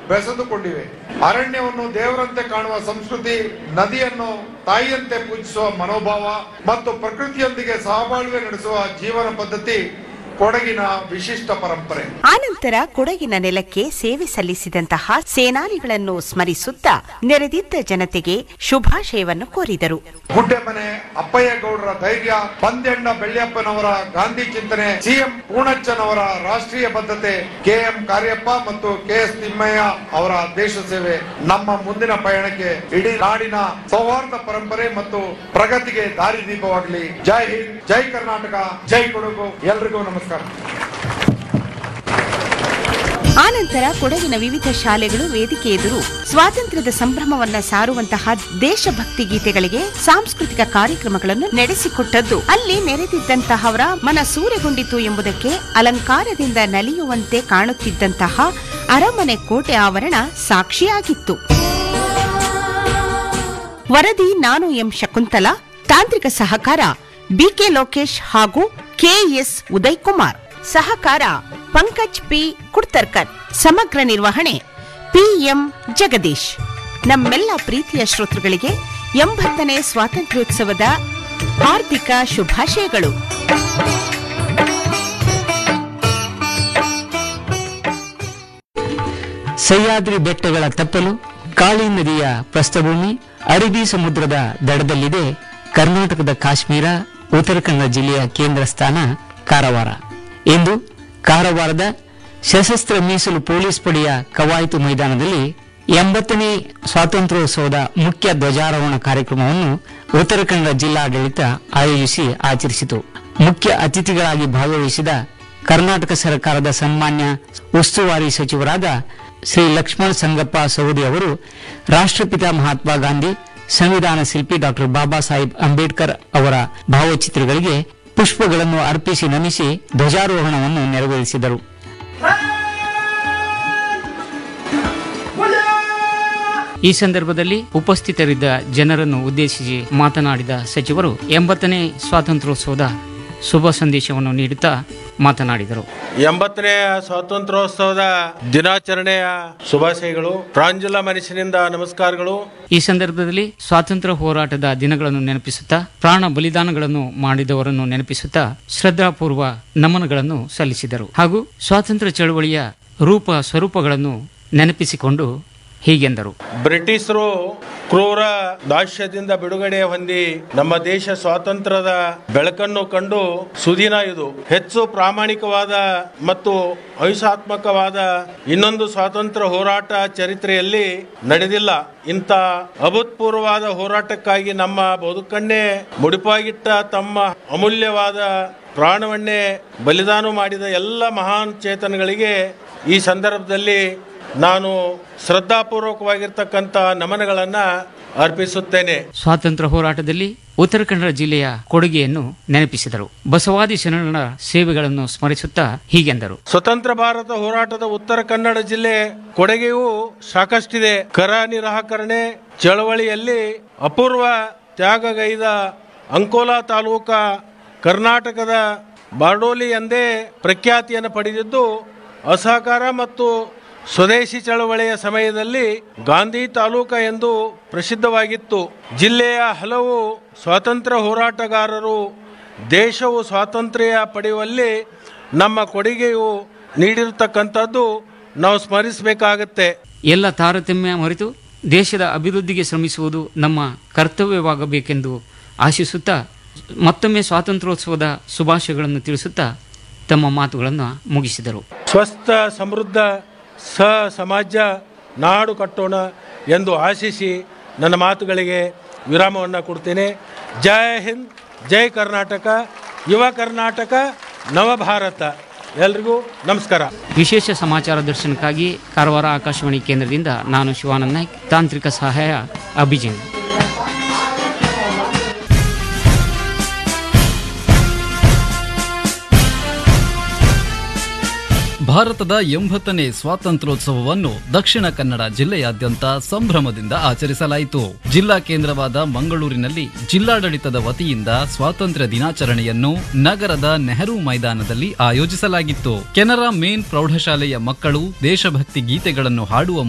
ಬೆಸೆದುಕೊಂಡಿವೆ ಅರಣ್ಯವನ್ನು ದೇವರಂತೆ ಕಾಣುವ ಸಂಸ್ಕೃತಿ ನದಿಯನ್ನು ತಾಯಿಯಂತೆ ಪೂಜಿಸುವ ಮನೋಭಾವ ಮತ್ತು ಪ್ರಕೃತಿಯೊಂದಿಗೆ ಸಹಬಾಳ್ವೆ ನಡೆಸುವ ಜೀವನ ಪದ್ಧತಿ ಕೊಡಗಿನ ವಿಶಿಷ್ಟ ಪರಂಪರೆ ಆನಂತರ ಕೊಡಗಿನ ನೆಲಕ್ಕೆ ಸೇವೆ ಸಲ್ಲಿಸಿದಂತಹ ಸೇನಾನಿಗಳನ್ನು ಸ್ಮರಿಸುತ್ತಾ ನೆರೆದಿದ್ದ ಜನತೆಗೆ ಶುಭಾಶಯವನ್ನು ಕೋರಿದರು ಗುಡ್ಡೆಮನೆ ಅಪ್ಪಯ್ಯ ಗೌಡರ ಧೈರ್ಯ ಬಂದೆಣ್ಣ ಬೆಳ್ಳಿಯಪ್ಪನವರ ಗಾಂಧಿ ಚಿಂತನೆ ಸಿಎಂ ಪೂಣಚ್ಚನವರ ರಾಷ್ಟ್ರೀಯ ಬದ್ಧತೆ ಕೆಎಂ ಕಾರ್ಯಪ್ಪ ಮತ್ತು ಕೆಎಸ್ ತಿಮ್ಮಯ್ಯ ಅವರ ದೇಶ ಸೇವೆ ನಮ್ಮ ಮುಂದಿನ ಪಯಣಕ್ಕೆ ಇಡೀ ನಾಡಿನ ಸೌಹಾರ್ದ ಪರಂಪರೆ ಮತ್ತು ಪ್ರಗತಿಗೆ ದಾರಿದೀಪವಾಗಲಿ ಜೈ ಹಿಂದ್ ಜೈ ಕರ್ನಾಟಕ ಜೈ ಕೊಡಗು ಎಲ್ರಿಗೂ ನಮಸ್ಕಾರ ಆನಂತರ ಕೊಡಗಿನ ವಿವಿಧ ಶಾಲೆಗಳು ವೇದಿಕೆ ಎದುರು ಸ್ವಾತಂತ್ರ್ಯದ ಸಂಭ್ರಮವನ್ನ ಸಾರುವಂತಹ ದೇಶಭಕ್ತಿ ಗೀತೆಗಳಿಗೆ ಸಾಂಸ್ಕೃತಿಕ ಕಾರ್ಯಕ್ರಮಗಳನ್ನು ನಡೆಸಿಕೊಟ್ಟದ್ದು ಅಲ್ಲಿ ನೆರೆದಿದ್ದಂತಹವರ ಮನ ಸೂರೆಗೊಂಡಿತು ಎಂಬುದಕ್ಕೆ ಅಲಂಕಾರದಿಂದ ನಲಿಯುವಂತೆ ಕಾಣುತ್ತಿದ್ದಂತಹ ಅರಮನೆ ಕೋಟೆ ಆವರಣ ಸಾಕ್ಷಿಯಾಗಿತ್ತು ವರದಿ ನಾನು ಎಂ ಶಕುಂತಲಾ ತಾಂತ್ರಿಕ ಸಹಕಾರ ಬಿಕೆ ಲೋಕೇಶ್ ಹಾಗೂ ಕೆಎಸ್ ಉದಯ್ ಕುಮಾರ್ ಸಹಕಾರ ಪಂಕಜ್ ಪಿ ಕುಡ್ತರ್ಕರ್ ಸಮಗ್ರ ನಿರ್ವಹಣೆ ಪಿಎಂ ಜಗದೀಶ್ ನಮ್ಮೆಲ್ಲ ಪ್ರೀತಿಯ ಶ್ರೋತೃಗಳಿಗೆ ಎಂಬತ್ತನೇ ಸ್ವಾತಂತ್ರ್ಯೋತ್ಸವದ ಹಾರ್ದಿಕ ಶುಭಾಶಯಗಳು ಸಹ್ಯಾದ್ರಿ ಬೆಟ್ಟಗಳ ತಪ್ಪಲು ಕಾಳಿ ನದಿಯ ಪ್ರಸ್ಥಭೂಮಿ ಅರಬ್ಬಿ ಸಮುದ್ರದ ದಡದಲ್ಲಿದೆ ಕರ್ನಾಟಕದ ಕಾಶ್ಮೀರ ಉತ್ತರ ಕನ್ನಡ ಜಿಲ್ಲೆಯ ಕೇಂದ್ರ ಸ್ಥಾನ ಕಾರವಾರ ಇಂದು ಕಾರವಾರದ ಸಶಸ್ತ್ರ ಮೀಸಲು ಪೊಲೀಸ್ ಪಡೆಯ ಕವಾಯತು ಮೈದಾನದಲ್ಲಿ ಎಂಬತ್ತನೇ ಸ್ವಾತಂತ್ರ್ಯೋತ್ಸವದ ಮುಖ್ಯ ಧ್ವಜಾರೋಹಣ ಕಾರ್ಯಕ್ರಮವನ್ನು ಉತ್ತರ ಕನ್ನಡ ಜಿಲ್ಲಾಡಳಿತ ಆಯೋಜಿಸಿ ಆಚರಿಸಿತು ಮುಖ್ಯ ಅತಿಥಿಗಳಾಗಿ ಭಾಗವಹಿಸಿದ ಕರ್ನಾಟಕ ಸರ್ಕಾರದ ಸನ್ಮಾನ್ಯ ಉಸ್ತುವಾರಿ ಸಚಿವರಾದ ಶ್ರೀ ಲಕ್ಷ್ಮಣ್ ಸಂಗಪ್ಪ ಸವದಿ ಅವರು ರಾಷ್ಟ್ರಪಿತ ಮಹಾತ್ಮ ಗಾಂಧಿ ಸಂವಿಧಾನ ಶಿಲ್ಪಿ ಡಾಕ್ಟರ್ ಬಾಬಾ ಸಾಹೇಬ್ ಅಂಬೇಡ್ಕರ್ ಅವರ ಭಾವಚಿತ್ರಗಳಿಗೆ ಪುಷ್ಪಗಳನ್ನು ಅರ್ಪಿಸಿ ನಮಿಸಿ ಧ್ವಜಾರೋಹಣವನ್ನು ನೆರವೇರಿಸಿದರು ಈ ಸಂದರ್ಭದಲ್ಲಿ ಉಪಸ್ಥಿತರಿದ್ದ ಜನರನ್ನು ಉದ್ದೇಶಿಸಿ ಮಾತನಾಡಿದ ಸಚಿವರು ಎಂಬತ್ತನೇ ಸ್ವಾತಂತ್ರ್ಯೋತ್ಸವದ ಶುಭ ಸಂದೇಶವನ್ನು ನೀಡುತ್ತಾ ಮಾತನಾಡಿದರು ಎಂಬತ್ತನೇ ಸ್ವಾತಂತ್ರ್ಯೋತ್ಸವದ ದಿನಾಚರಣೆಯ ಶುಭಾಶಯಗಳು ಪ್ರಾಂಜಲ ಮನಸ್ಸಿನಿಂದ ನಮಸ್ಕಾರಗಳು ಈ ಸಂದರ್ಭದಲ್ಲಿ ಸ್ವಾತಂತ್ರ್ಯ ಹೋರಾಟದ ದಿನಗಳನ್ನು ನೆನಪಿಸುತ್ತಾ ಪ್ರಾಣ ಬಲಿದಾನಗಳನ್ನು ಮಾಡಿದವರನ್ನು ನೆನಪಿಸುತ್ತಾ ಶ್ರದ್ಧಾಪೂರ್ವ ನಮನಗಳನ್ನು ಸಲ್ಲಿಸಿದರು ಹಾಗೂ ಸ್ವಾತಂತ್ರ್ಯ ಚಳವಳಿಯ ರೂಪ ಸ್ವರೂಪಗಳನ್ನು ನೆನಪಿಸಿಕೊಂಡು ಹೀಗೆಂದರು ಬ್ರಿಟಿಷರು ಕ್ರೂರ ದಾಸ್ಯದಿಂದ ಬಿಡುಗಡೆ ಹೊಂದಿ ನಮ್ಮ ದೇಶ ಸ್ವಾತಂತ್ರ್ಯದ ಬೆಳಕನ್ನು ಕಂಡು ಸುದಿನ ಇದು ಹೆಚ್ಚು ಪ್ರಾಮಾಣಿಕವಾದ ಮತ್ತು ಅಹಿಂಸಾತ್ಮಕವಾದ ಇನ್ನೊಂದು ಸ್ವಾತಂತ್ರ್ಯ ಹೋರಾಟ ಚರಿತ್ರೆಯಲ್ಲಿ ನಡೆದಿಲ್ಲ ಇಂಥ ಅಭೂತಪೂರ್ವವಾದ ಹೋರಾಟಕ್ಕಾಗಿ ನಮ್ಮ ಬದುಕನ್ನೇ ಮುಡಿಪಾಗಿಟ್ಟ ತಮ್ಮ ಅಮೂಲ್ಯವಾದ ಪ್ರಾಣವನ್ನೇ ಬಲಿದಾನ ಮಾಡಿದ ಎಲ್ಲ ಮಹಾನ್ ಚೇತನಗಳಿಗೆ ಈ ಸಂದರ್ಭದಲ್ಲಿ ನಾನು ಶ್ರದ್ಧಾಪೂರ್ವಕವಾಗಿರ್ತಕ್ಕಂಥ ನಮನಗಳನ್ನು ಅರ್ಪಿಸುತ್ತೇನೆ ಸ್ವಾತಂತ್ರ್ಯ ಹೋರಾಟದಲ್ಲಿ ಉತ್ತರ ಕನ್ನಡ ಜಿಲ್ಲೆಯ ಕೊಡುಗೆಯನ್ನು ನೆನಪಿಸಿದರು ಬಸವಾದಿ ಶರಣರ ಸೇವೆಗಳನ್ನು ಸ್ಮರಿಸುತ್ತಾ ಹೀಗೆಂದರು ಸ್ವತಂತ್ರ ಭಾರತ ಹೋರಾಟದ ಉತ್ತರ ಕನ್ನಡ ಜಿಲ್ಲೆ ಕೊಡುಗೆಯೂ ಸಾಕಷ್ಟಿದೆ ಕರ ನಿರಾಕರಣೆ ಚಳವಳಿಯಲ್ಲಿ ಅಪೂರ್ವ ತ್ಯಾಗಗೈದ ಅಂಕೋಲಾ ತಾಲೂಕ ಕರ್ನಾಟಕದ ಬಾರ್ಡೋಲಿ ಎಂದೇ ಪ್ರಖ್ಯಾತಿಯನ್ನು ಪಡೆದಿದ್ದು ಅಸಹಕಾರ ಮತ್ತು ಸ್ವದೇಶಿ ಚಳವಳಿಯ ಸಮಯದಲ್ಲಿ ಗಾಂಧಿ ತಾಲೂಕ ಎಂದು ಪ್ರಸಿದ್ಧವಾಗಿತ್ತು ಜಿಲ್ಲೆಯ ಹಲವು ಸ್ವಾತಂತ್ರ್ಯ ಹೋರಾಟಗಾರರು ದೇಶವು ಸ್ವಾತಂತ್ರ್ಯ ಪಡೆಯುವಲ್ಲಿ ನಮ್ಮ ಕೊಡುಗೆಯು ನೀಡಿರತಕ್ಕಂಥದ್ದು ನಾವು ಸ್ಮರಿಸಬೇಕಾಗತ್ತೆ ಎಲ್ಲ ತಾರತಮ್ಯ ಮರೆತು ದೇಶದ ಅಭಿವೃದ್ಧಿಗೆ ಶ್ರಮಿಸುವುದು ನಮ್ಮ ಕರ್ತವ್ಯವಾಗಬೇಕೆಂದು ಆಶಿಸುತ್ತಾ ಮತ್ತೊಮ್ಮೆ ಸ್ವಾತಂತ್ರ್ಯೋತ್ಸವದ ಶುಭಾಶಯಗಳನ್ನು ತಿಳಿಸುತ್ತಾ ತಮ್ಮ ಮಾತುಗಳನ್ನು ಮುಗಿಸಿದರು ಸ್ವಸ್ಥ ಸಮೃದ್ಧ ಸ ಸಮಾಜ ನಾಡು ಕಟ್ಟೋಣ ಎಂದು ಆಶಿಸಿ ನನ್ನ ಮಾತುಗಳಿಗೆ ವಿರಾಮವನ್ನು ಕೊಡ್ತೇನೆ ಜೈ ಹಿಂದ್ ಜೈ ಕರ್ನಾಟಕ ಯುವ ಕರ್ನಾಟಕ ನವಭಾರತ ಎಲ್ರಿಗೂ ನಮಸ್ಕಾರ ವಿಶೇಷ ಸಮಾಚಾರ ದರ್ಶನಕ್ಕಾಗಿ ಕಾರವಾರ ಆಕಾಶವಾಣಿ ಕೇಂದ್ರದಿಂದ ನಾನು ಶಿವಾನಂದ್ ನಾಯ್ಕ್ ತಾಂತ್ರಿಕ ಸಹಾಯ ಅಭಿಜಿನ್ ಭಾರತದ ಎಂಬತ್ತನೇ ಸ್ವಾತಂತ್ರ್ಯೋತ್ಸವವನ್ನು ದಕ್ಷಿಣ ಕನ್ನಡ ಜಿಲ್ಲೆಯಾದ್ಯಂತ ಸಂಭ್ರಮದಿಂದ ಆಚರಿಸಲಾಯಿತು ಜಿಲ್ಲಾ ಕೇಂದ್ರವಾದ ಮಂಗಳೂರಿನಲ್ಲಿ ಜಿಲ್ಲಾಡಳಿತದ ವತಿಯಿಂದ ಸ್ವಾತಂತ್ರ್ಯ ದಿನಾಚರಣೆಯನ್ನು ನಗರದ ನೆಹರು ಮೈದಾನದಲ್ಲಿ ಆಯೋಜಿಸಲಾಗಿತ್ತು ಕೆನರಾ ಮೇನ್ ಪ್ರೌಢಶಾಲೆಯ ಮಕ್ಕಳು ದೇಶಭಕ್ತಿ ಗೀತೆಗಳನ್ನು ಹಾಡುವ